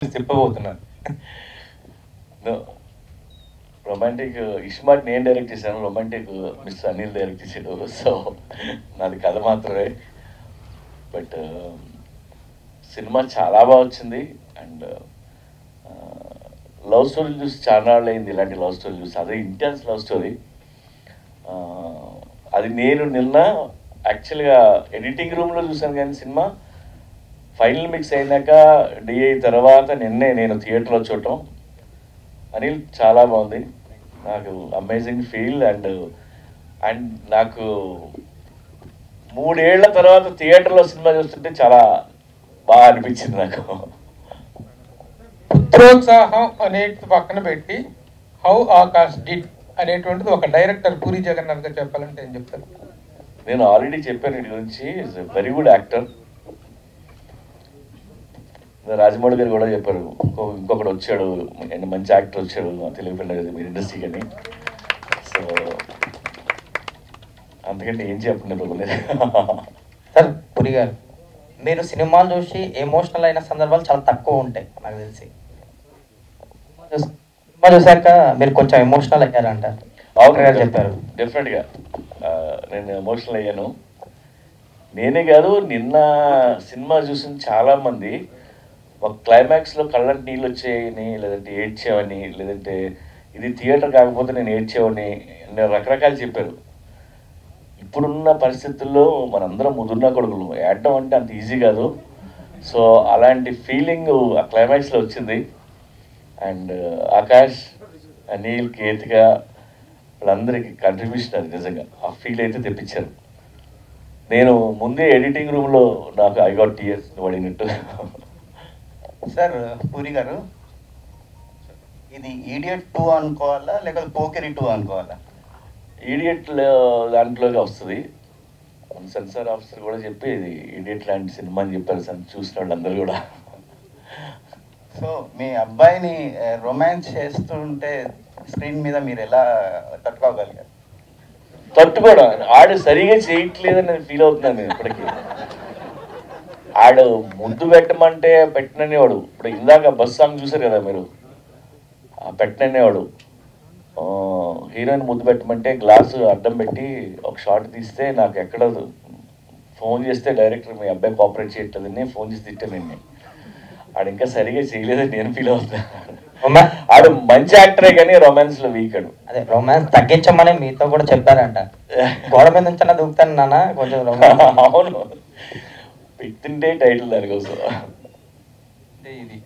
చెప్పబోతున్నాను రొమాంటిక్ ఇస్మార్ట్ నేను డైరెక్ట్ చేశాను రొమాంటిక్ మిస్ అనిల్ డైరెక్ట్ చేశాడు సో నాది కథ మాత్రమే బట్ సినిమా చాలా బాగా వచ్చింది అండ్ లవ్ స్టోరీ చూసి చాలా నాళ్ళు అయింది ఇలాంటి లవ్ స్టోరీ చూసి అదే ఇంటెన్స్ లవ్ స్టోరీ అది నేను నిన్న యాక్చువల్గా ఎడిటింగ్ రూమ్లో చూశాను కానీ సినిమా ఫైనల్ మిక్స్ అయినాక డిఐ తర్వాత నిన్నే నేను థియేటర్లో చూడటం అనిల్ చాలా బాగుంది నాకు అమేజింగ్ ఫీల్ అండ్ అండ్ నాకు మూడేళ్ల తర్వాత థియేటర్లో సినిమా చూస్తుంటే చాలా బాగా అనిపించింది నాకు పుత్రోత్సాహం అనేది పక్కన పెట్టి హౌ ఆకాష్ డిడ్ అనేటువంటిది ఒక డైరెక్టర్ పూరి జగన్నాథ్ గారు చెప్పాలంటే ఏం చెప్తారు నేను ఆల్రెడీ చెప్పాను వీటి గురించి is very good actor Rajamouli garu కూడా చెప్పారు ఇంకో ఇంకొకటి వచ్చాడు ఆయన మంచి యాక్టర్ వచ్చాడు మా తెలుగు పిల్లలు మీరు ఇండస్ట్రీకి అని సో అందుకంటే ఏం చెప్పండి బాబులేదు సార్ పురి గారు మీరు సినిమాలు చూసి ఎమోషనల్ అయిన సందర్భాలు చాలా తక్కువ ఉంటాయి నాకు తెలిసి సినిమా చూస్- సినిమా చూసాక మీరు కొంచెం ఎమోషనల్ అయ్యారంట డాక్టర్ గారు చెప్పారు డెఫినెట్గా నేను ఎమోషనల్ అయ్యాను నేనే కాదు నిన్న సినిమా చూసిన చాలా మంది ఒక క్లైమాక్స్లో కళ్ళంటి నీళ్ళు వచ్చాయని లేదంటే ఏడ్చావని లేదంటే ఇది థియేటర్ కాకపోతే నేను ఏడ్చావని నేను రకరకాలు చెప్పారు ఇప్పుడున్న పరిస్థితుల్లో మనందరం ముదురున్న కొడుకులు ఏడడం అంటే అంత ఈజీ కాదు సో అలాంటి ఫీలింగ్ ఆ క్లైమాక్స్లో వచ్చింది అండ్ ఆకాష్ అనిల్ కేతిక వాళ్ళందరికీ కంట్రిబ్యూషన్ అది నిజంగా ఆ ఫీల్ అయితే తెప్పించారు నేను ముందే ఎడిటింగ్ రూమ్లో నాకు ఐ గాట్ టీయర్స్ పడినట్టు సార్ పూరి గారు ఇది ఈడియట్ టూ అనుకోవాలా లేకపోతే పోకెరి టూ అనుకోవాలా ఈడియట్ దాంట్లోకి వస్తుంది సెన్సార్ ఆఫీసర్ కూడా చెప్పి ఇది ఈడియట్ లాంటి సినిమా అని చెప్పారు సార్ చూసిన వాళ్ళందరూ కూడా సో మీ అబ్బాయిని రొమాన్స్ చేస్తుంటే స్క్రీన్ మీద మీరు ఎలా తట్టుకోగలిగారు తట్టుకోవడం ఆడు సరిగా చేయట్లేదని నేను ఫీల్ అవుతున్నాను నేను ఇప్పటికీ ఆడు ముద్దు పెట్టమంటే పెట్టననేవాడు ఇప్పుడు ఇందాక బస్ సాంగ్ చూసారు కదా మీరు ఆ పెట్టననేవాడు ఆ, హీరోయిన్ ముద్దు పెట్టమంటే గ్లాసు అడ్డం పెట్టి ఒక షాట్ తీస్తే నాకు ఎక్కడ ఫోన్ చేస్తే డైరెక్టర్ మీ అబ్బాయి కోఆపరేట్ చేయట్లేదని ఫోన్ చేసి తిట్టాను నేను ఆడు ఇంకా సరిగా చేయలేదని నేను ఫీల్ అవుతున్నాను రొమాన్స్ ఆడు మంచి యాక్టరే కానీ రొమాన్స్ లో వీక్ ఆడు అదే రొమాన్స్ తగ్గించమని మీతో కూడా చెప్పారంట గోడ మీద నుంచి దూకుతాను నాన్న కొంచెం రొమాన్స్ అవును పెట్టిండే టైటిల్ దానికోసం అంటే ఇది